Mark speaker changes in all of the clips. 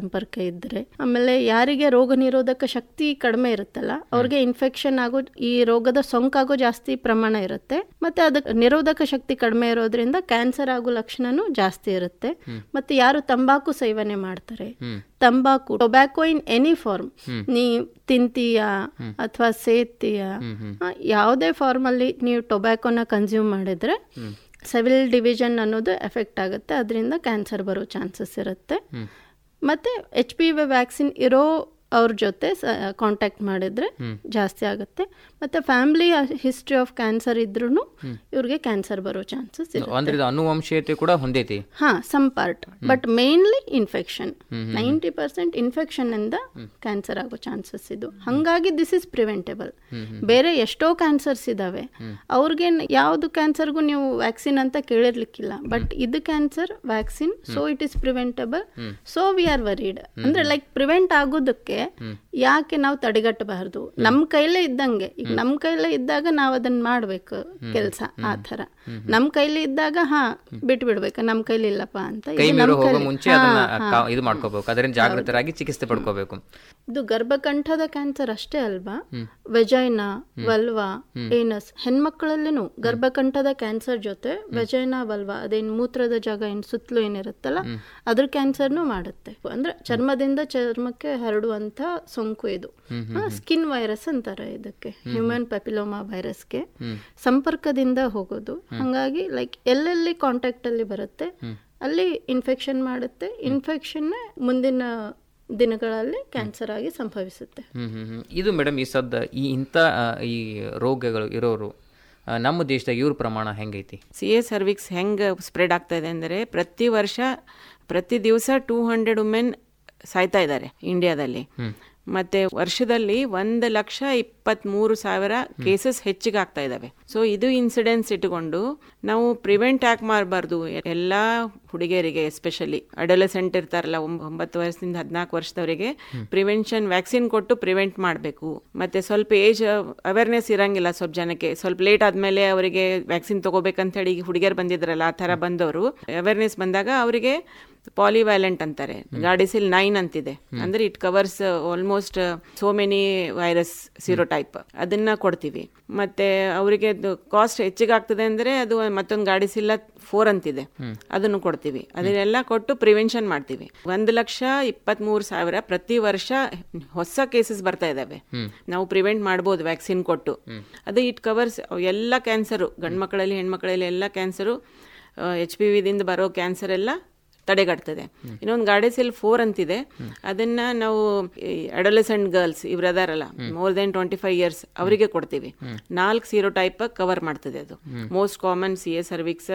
Speaker 1: ಸಂಪರ್ಕ ಇದ್ದರೆ ಆಮೇಲೆ ಯಾರಿಗೆ ರೋಗ ನಿರೋಧಕ ಶಕ್ತಿ ಕಡಿಮೆ ಇರುತ್ತಲ್ಲ ಅವ್ರಿಗೆ ಇನ್ಫೆಕ್ಷನ್ ಆಗೋ ಈ ರೋಗದ ಸೋಂಕಾಗೋ ಜಾಸ್ತಿ ಪ್ರಮಾಣ ಇರುತ್ತೆ ಮತ್ತೆ ಅದಕ್ಕೆ ನಿರೋಧಕ ಶಕ್ತಿ ಕಡಿಮೆ ಇರೋದ್ರಿಂದ ಕ್ಯಾನ್ಸರ್ ಆಗೋ ಲಕ್ಷಣನೂ ಜಾಸ್ತಿ ಇರುತ್ತೆ ಮತ್ತೆ ಯಾರು ತಂಬಾಕು ಸೇವನೆ ಮಾಡ್ತಾರೆ ತಂಬಾಕು ಟೊಬ್ಯಾಕೊ ಇನ್ ಎನಿ ಫಾರ್ಮ್ ನೀ ತಿಂತೀಯಾ ಅಥವಾ ಸೇತೀಯಾ ಆ, ಯಾವುದೇ ಫಾರ್ಮಲ್ಲಿ ನೀವು ಟೊಬ್ಯಾಕೊನ ಕನ್ಸ್ಯೂಮ್ ಮಾಡಿದ್ರೆ ಸೆವಿಲ್ ಡಿವಿಷನ್ ಅನ್ನೋದು ಎಫೆಕ್ಟ್ ಆಗುತ್ತೆ ಅದರಿಂದ ಕ್ಯಾನ್ಸರ್ ಬರೋ ಚಾನ್ಸಸ್ ಇರುತ್ತೆ ಮತ್ತು ಎಚ್ ಪಿ ವಿ ವ್ಯಾಕ್ಸಿನ್ ಇರೋ ಅವ್ರ ಜೊತೆ ಕಾಂಟ್ಯಾಕ್ಟ್ ಮಾಡಿದ್ರೆ ಜಾಸ್ತಿ ಆಗುತ್ತೆ ಮತ್ತು ಫ್ಯಾಮಿಲಿ ಹಿಸ್ಟ್ರಿ ಆಫ್ ಕ್ಯಾನ್ಸರ್ ಇದ್ರೂ ಇವ್ರಿಗೆ ಕ್ಯಾನ್ಸರ್ ಬರೋ ಚಾನ್ಸಸ್ ಇರುತ್ತೆ
Speaker 2: ಅಂದ್ರೆ ಇದು ಅನುವಂಶೀಯತೆ ಕೂಡ ಹೊಂದೈತಿ
Speaker 1: ಹಾ some part but mainly infection ninety percent infection ಇಂದ ಕ್ಯಾನ್ಸರ್ ಆಗೋ ಚಾನ್ಸಸ್ ಇದು ಹಂಗಾಗಿ ದಿಸ್ ಇಸ್ ಪ್ರಿವೆಂಟೇಬಲ್ ಬೇರೆ ಎಷ್ಟೋ ಕ್ಯಾನ್ಸರ್ಸ್ ಇದಾವೆ ಅವ್ರಿಗೆ ಯಾವ್ದು ಕ್ಯಾನ್ಸರ್ಗೂ ನೀವು ವ್ಯಾಕ್ಸಿನ್ ಅಂತ ಕೇಳಿರ್ಲಿಕ್ಕಿಲ್ಲ ಬಟ್ ಇದು cancer vaccine so it is preventable so we are worried ಅಂದ್ರೆ ಲೈಕ್ ಪ್ರಿವೆಂಟ್ ಆಗೋದಕ್ಕೆ ಯಾಕೆ ನಾವು ತಡೆಗಟ್ಟಬಾರ್ದು ನಮ್ಮ ಕೈಲೇ ಇದ್ದಂಗೆ ಈಗ ನಮ್ಮ ಕೈಲೇ ಇದ್ದಾಗ ನಾವು ಅದನ್ನ ಮಾಡ್ಬೇಕು ಕೆಲಸ ಆ ಥರ ನಮ್ಮ ಕೈಲಿ ಇದ್ದಾಗ ಹಾ ಬಿಟ್ಬಿಡ್ಬೇಕು ನಮ್ಮ ಕೈಲಿ ಇಲ್ಲಪ್ಪ ಅಂತ
Speaker 2: ಕೈ
Speaker 1: ಇದು
Speaker 2: ಮೀರು
Speaker 1: ನಮ್
Speaker 2: ಹೋಗೋ
Speaker 1: ಕೈಲಿ-
Speaker 2: ಮುಂಚೆ
Speaker 1: ಹಾ,
Speaker 2: ಅದನ್ನ
Speaker 1: ಹಾ.
Speaker 2: ಕಾ- ಇದು ಮಾಡ್ಕೋಬೇಕು ಅದರಿಂದ ಜಾಗೃತರಾಗಿ ಚಿಕಿತ್ಸೆ ಪಡ್ಕೋಬೇಕು
Speaker 1: ಇದು ಗರ್ಭಕಂಠದ ಕ್ಯಾನ್ಸರ್ ಅಷ್ಟೇ ಅಲ್ವಾ ವೆಜೈನಾ ವಲ್ವಾ ಏನಸ್ ಹೆಣ್ಮಕ್ಳಲ್ಲಿನೂ ಗರ್ಭಕಂಠದ ಕ್ಯಾನ್ಸರ್ ಜೊತೆ ವೆಜೈನಾ ವಲ್ವಾ ಅದೇನ್ ಮೂತ್ರದ ಜಾಗ ಏನ್ ಸುತ್ತಲೂ ಏನಿರುತ್ತಲ್ಲ ಅದ್ರ ಕ್ಯಾನ್ಸರ್ನು ಮಾಡುತ್ತೆ ಅಂದ್ರೆ ಚರ್ಮದಿಂದ ಚರ್ಮಕ್ಕೆ ಹರಡುವಂತ ಸೋಂಕು ಇದು ಸ್ಕಿನ್ ವೈರಸ್ ಅಂತಾರೆ ಇದಕ್ಕೆ ಹ್ಯೂಮನ್ ಪೆಪಿಲೋಮಾ ವೈರಸ್ಗೆ ಸಂಪರ್ಕದಿಂದ ಹೋಗೋದು ಹಂಗಾಗಿ ಲೈಕ್ ಎಲ್ಲೆಲ್ಲಿ ಕಾಂಟ್ಯಾಕ್ಟ್ ಅಲ್ಲಿ ಬರುತ್ತೆ ಅಲ್ಲಿ ಇನ್ಫೆಕ್ಷನ್ ಮಾಡುತ್ತೆ ಇನ್ಫೆಕ್ಷನ್ ಮುಂದಿನ ದಿನಗಳಲ್ಲಿ ಕ್ಯಾನ್ಸರ್ ಆಗಿ ಸಂಭವಿಸುತ್ತೆ
Speaker 2: ಹ್ಮ್ ಹ್ಮ್ ಹ್ಮ್. ಇದು ಮೇಡಮ್ ಈ ಸದ್ದ ಈ ಇಂಥ ಆ, ಈ ರೋಗಗಳು ಇರೋರು ಆ, ನಮ್ಮ ದೇಶದಾಗ ಇವ್ರ ಪ್ರಮಾಣ ಹೆಂಗೈತಿ
Speaker 3: ಸಿ ಎ ಸರ್ವಿಕ್ಸ್ ಹೆಂಗೆ ಸ್ಪ್ರೆಡ್ ಆಗ್ತಾ ಇದೆ ಅಂದರೆ ಪ್ರತಿ ವರ್ಷ ಪ್ರತಿ ದಿವಸ ಟೂ ಹಂಡ್ರೆಡ್ ವುಮೆನ್ ಸಾಯ್ತಾ ಇದ್ದಾರೆ ಇಂಡಿಯಾದಲ್ಲಿ ಮತ್ತೆ ವರ್ಷದಲ್ಲಿ ಒಂದು ಲಕ್ಷ ಇಪ್ಪತ್ತ್ಮೂರು ಸಾವಿರ ಕೇಸಸ್ ಹೆಚ್ಚಿಗೆ ಆಗ್ತಾ ಇದ್ದಾವೆ ಸೊ ಇದು ಇನ್ಸಿಡೆನ್ಸ್ ಇಟ್ಟುಕೊಂಡು ನಾವು ಪ್ರಿವೆಂಟ್ ಯಾಕೆ ಮಾಡಬಾರ್ದು ಎಲ್ಲ ಹುಡುಗಿಯರಿಗೆ ಎಸ್ಪೆಷಲಿ ಅಡಲಸೆಂಟ್ ಇರ್ತಾರಲ್ಲ ಒಂಬ- ಒಂಬತ್ತು ವರ್ಷದಿಂದ ಹದಿನಾಲ್ಕು ವರ್ಷದವರಿಗೆ ಪ್ರಿವೆನ್ಷನ್ ವ್ಯಾಕ್ಸಿನ್ ಕೊಟ್ಟು ಪ್ರಿವೆಂಟ್ ಮಾಡಬೇಕು ಮತ್ತೆ ಸ್ವಲ್ಪ ಏಜ್ ಅವೇರ್ನೆಸ್ ಇರಂಗಿಲ್ಲ ಸ್ವಲ್ಪ ಜನಕ್ಕೆ ಸ್ವಲ್ಪ ಲೇಟ್ ಆದ್ಮೇಲೆ ಅವರಿಗೆ ವ್ಯಾಕ್ಸಿನ್ ತಗೋಬೇಕಂತ ಹೇಳಿ ಹುಡುಗಿಯರು ಬಂದಿದ್ರಲ್ಲ ಆ ಥರ ಬಂದವರು ಅವೇರ್ನೆಸ್ ಬಂದಾಗ ಅವರಿಗೆ ಪಾಲಿವ್ಯಾಲೆಂಟ್ ಅಂತಾರೆ ಗಾಡಿಸಿಲ್ ನೈನ್ ಅಂತಿದೆ ಅಂದ್ರೆ it covers almost so many virus type ಅದನ್ನ ಕೊಡ್ತೀವಿ ಮತ್ತೆ ಅವರಿಗೆ ಕಾಸ್ಟ್ ಹೆಚ್ಚಿಗೆ ಆಗ್ತದೆ ಅಂದ್ರೆ ಅದು ಮತ್ತೊಂದು ಗಾಡಿಸಿಲ್ಲ ಫೋರ್ ಅಂತಿದೆ ಅದನ್ನು ಕೊಡ್ತೀವಿ ಅದನ್ನೆಲ್ಲ ಕೊಟ್ಟು ಪ್ರಿವೆನ್ಷನ್ ಮಾಡ್ತೀವಿ ಒಂದು ಲಕ್ಷ ಇಪ್ಪತ್ಮೂರು ಸಾವಿರ ಪ್ರತಿ ವರ್ಷ ಹೊಸ ಕೇಸಸ್ ಬರ್ತಾ ಇದಾವೆ ನಾವು ಪ್ರಿವೆಂಟ್ ಮಾಡ್ಬೋದು ವ್ಯಾಕ್ಸಿನ್ ಕೊಟ್ಟು ಅದು ಇಟ್ ಕವರ್ಸ್ ಎಲ್ಲ ಕ್ಯಾನ್ಸರು ಗಂಡು ಮಕ್ಕಳಲ್ಲಿ ಹೆಣ್ಮಕ್ಳಲ್ಲಿ ಎಲ್ಲ ಕ್ಯಾನ್ಸರು ಎಚ್ ಪಿ ವಿದಿಂದ ಬರೋ ಕ್ಯಾನ್ಸರ್ ಎಲ್ಲ ತಡೆಗಟ್ತದೆ ಇನ್ನೊಂದು ಗಾಡಿಸಿಲ್ ಫೋರ್ ಅಂತಿದೆ ಅದನ್ನ ನಾವು ಅಡೋಲೆಸೆಂಟ್ ಗರ್ಲ್ಸ್ ಇವ್ರು ಅದಾರಲ್ಲ more than twenty five years ಅವರಿಗೆ ಕೊಡ್ತೀವಿ ನಾಲ್ಕು ಸೀರೋ ಟೈಪ್ ಕವರ್ ಮಾಡ್ತದೆ ಅದು most common C A cervix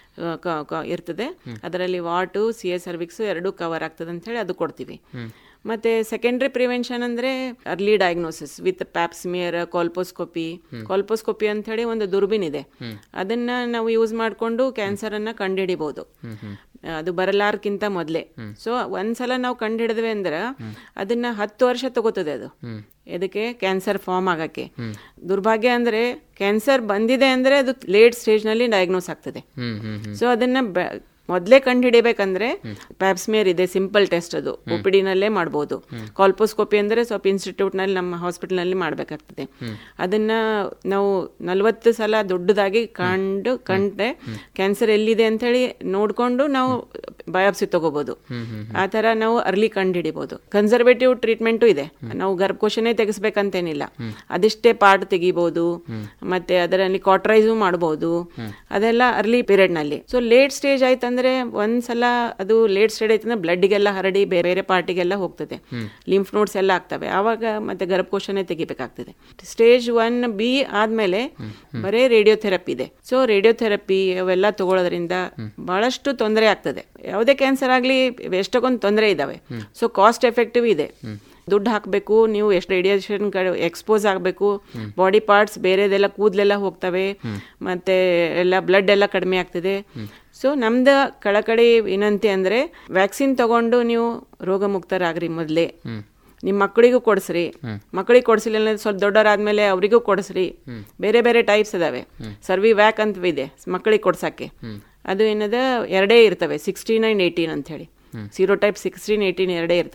Speaker 3: ಇರ್ತದೆ ಅದರಲ್ಲಿ ವಾಟು ಸಿ ಎ ಸರ್ವಿಕ್ಸ್ ಎರಡು ಕವರ್ ಆಗ್ತದೆ ಅಂತ ಹೇಳಿ ಅದು ಕೊಡ್ತೀವಿ ಮತ್ತೆ ಸೆಕೆಂಡ್ರಿ ಪ್ರಿವೆನ್ಷನ್ ಅಂದ್ರೆ early diagnosis with pap smear colposcopy colposcopy ಅಂತ ಹೇಳಿ ಒಂದು ದುರ್ಬಿನ್ ಇದೆ ಅದನ್ನ ನಾವು ಯೂಸ್ ಮಾಡಿಕೊಂಡು ಕ್ಯಾನ್ಸರ್ ಅನ್ನ ಕಂಡುಹಿಡಿಬಹುದು ಅದು ಬರಲಾರ್ಕಿಂತ ಮೊದಲೇ ಸೊ ಒಂದ್ಸಲ ನಾವು ಕಂಡುಹಿಡಿದ್ವಿ ಅಂದ್ರೆ ಅದನ್ನ ಹತ್ತು ವರ್ಷ ತಗೋತದೆ ಅದು ಇದಕ್ಕೆ ಕ್ಯಾನ್ಸರ್ ಫಾರ್ಮ್ ಆಗಕ್ಕೆ ದುರ್ಭಾಗ್ಯ ಅಂದ್ರೆ ಕ್ಯಾನ್ಸರ್ ಬಂದಿದೆ ಅಂದ್ರೆ ಅದು ಲೇಟ್ ಸ್ಟೇಜ್ ನಲ್ಲಿ ಡಯಾಗ್ನೋಸ್ ಆಗ್ತದೆ
Speaker 2: ಹ್ಮ್ ಹ್ಮ್ ಹ್ಮ್
Speaker 3: ಸೊ ಅದನ್ನ ಬ- ಮೊದ್ಲೇ ಕಂಡುಹಿಡಿಬೇಕಂದ್ರೆ ಪ್ಯಾಪ್ಸ್ಮಿಯರ್ ಇದೆ ಸಿಂಪಲ್ ಟೆಸ್ಟ್ ಅದು ಒ ನಲ್ಲೇ ಮಾಡ್ಬೋದು ಕಾಲ್ಪೋಸ್ಕೋಪಿ ಅಂದ್ರೆ ಸ್ವಲ್ಪ ಇನ್ಸ್ಟಿಟ್ಯೂಟ್ ನಲ್ಲಿ ನಮ್ಮ ಹಾಸ್ಪಿಟಲ್ ನಲ್ಲಿ ಮಾಡ್ಬೇಕಾಗ್ತದೆ ಅದನ್ನ ನಾವು ನಲ್ವತ್ತು ಸಲ ದೊಡ್ಡದಾಗಿ ಕಂಡು ಕಂಡ್ರೆ ಕ್ಯಾನ್ಸರ್ ಎಲ್ಲಿದೆ ಅಂತ ಹೇಳಿ ನೋಡ್ಕೊಂಡು ನಾವು ಬಯಾಪ್ಸಿ ತಗೋಬಹುದು ಆ ತರ ನಾವು ಅರ್ಲಿ ಕಂಡುಹಿಡಿಬಹುದು ಕನ್ಸರ್ವೇಟಿವ್ ಟ್ರೀಟ್ಮೆಂಟು ಇದೆ ನಾವು ಗರ್ಭಕೋಶನೇ ತೆಗಿಸ್ಬೇಕಂತೇನಿಲ್ಲ ಅದಿಷ್ಟೇ ಪಾರ್ಟ್ ತೆಗಿಬಹುದು ಮತ್ತೆ ಅದರಲ್ಲಿ ಕಾಟ್ರೈಸು ಮಾಡಬಹುದು ಅದೆಲ್ಲ ಅರ್ಲಿ ಪೀರಿಯಡ್ ನಲ್ಲಿ ಸೊ ಲೇಟ್ ಸ್ಟೇಜ್ ಆಯ್ತಂದ್ರೆ ಒಂದ್ಸಲ ಅದು ಲೇಟ್ ಸ್ಟೇಜ್ ಆಯ್ತಂದ್ರೆ ಬ್ಲಡ್ಗೆಲ್ಲ ಹರಡಿ ಬೇರೆ ಬೇರೆ ಪಾರ್ಟಿಗೆಲ್ಲ ಹೋಗ್ತದೆ ಲಿಂಫ್ ನೋಟ್ಸ್ ಎಲ್ಲ ಆಗ್ತವೆ ಆವಾಗ ಮತ್ತೆ ಗರ್ಭಕೋಶನೇ ತೆಗಿಬೇಕಾಗ್ತದೆ ಸ್ಟೇಜ್ ಒನ್ ಬಿ ಆದ್ಮೇಲೆ ಬರೇ ರೇಡಿಯೋಥೆರಪಿ ಇದೆ ಸೊ ರೇಡಿಯೋಥೆರಪಿ ಅವೆಲ್ಲ ತಗೊಳ್ಳೋದ್ರಿಂದ ಬಹಳಷ್ಟು ತೊಂದರೆ ಆಗ್ತದೆ ಯಾವುದೇ ಕ್ಯಾನ್ಸರ್ ಆಗ್ಲಿ ಎಷ್ಟಕ್ಕೊಂದು ತೊಂದರೆ ಇದಾವೆ ಸೊ ಕಾಸ್ಟ್ ಎಫೆಕ್ಟಿವ್ ಇದೆ ದುಡ್ಡು ಹಾಕಬೇಕು ನೀವು ಎಷ್ಟು ರೇಡಿಯೇಷನ್ ಎಕ್ಸ್ಪೋಸ್ ಆಗಬೇಕು ಬಾಡಿ ಪಾರ್ಟ್ಸ್ ಬೇರೆದೆಲ್ಲ ಕೂದಲೆಲ್ಲ ಹೋಗ್ತವೆ ಮತ್ತೆ ಎಲ್ಲ ಬ್ಲಡ್ ಎಲ್ಲ ಕಡಿಮೆ ಆಗ್ತದೆ ಸೊ ನಮ್ದು ಕಳಕಳಿ ವಿನಂತಿ ಅಂದ್ರೆ ವ್ಯಾಕ್ಸಿನ್ ತಗೊಂಡು ನೀವು ರೋಗ ಮುಕ್ತರಾಗ್ರಿ ಮೊದಲೇ ನಿಮ್ಮ ಮಕ್ಕಳಿಗೂ ಕೊಡಿಸ್ರಿ ಮಕ್ಕಳಿಗೆ ಕೊಡಿಸಿಲ್ಲ ಅಂದ್ರೆ ಸ್ವಲ್ಪ ದೊಡ್ಡವರಾದ್ಮೇಲೆ ಅವರಿಗೂ ಕೊಡಿಸ್ರಿ ಬೇರೆ ಬೇರೆ ಟೈಪ್ಸ್ ಇದಾವೆ ಸರ್ವಿ ವ್ಯಾಕ್ ಅಂತ ಇದೆ ಮಕ್ಕಳಿಗೆ ಕೊಡ್ಸಕ್ಕೆ ಅದು ಏನದ ಎರಡೇ ಇರ್ತವೆ ಸಿಕ್ಸ್ಟೀನ್ ಅಂಡ್ ಏಯ್ಟೀನ್ ಅಂತ ಹೇಳಿ ಸೀರೋ ಟೈಪ್ ಸಿಕ್ಸ್ಟೀನ್ ಏಯ್ಟೀನ್ ಎರಡೇ ಇರ್ತವೆ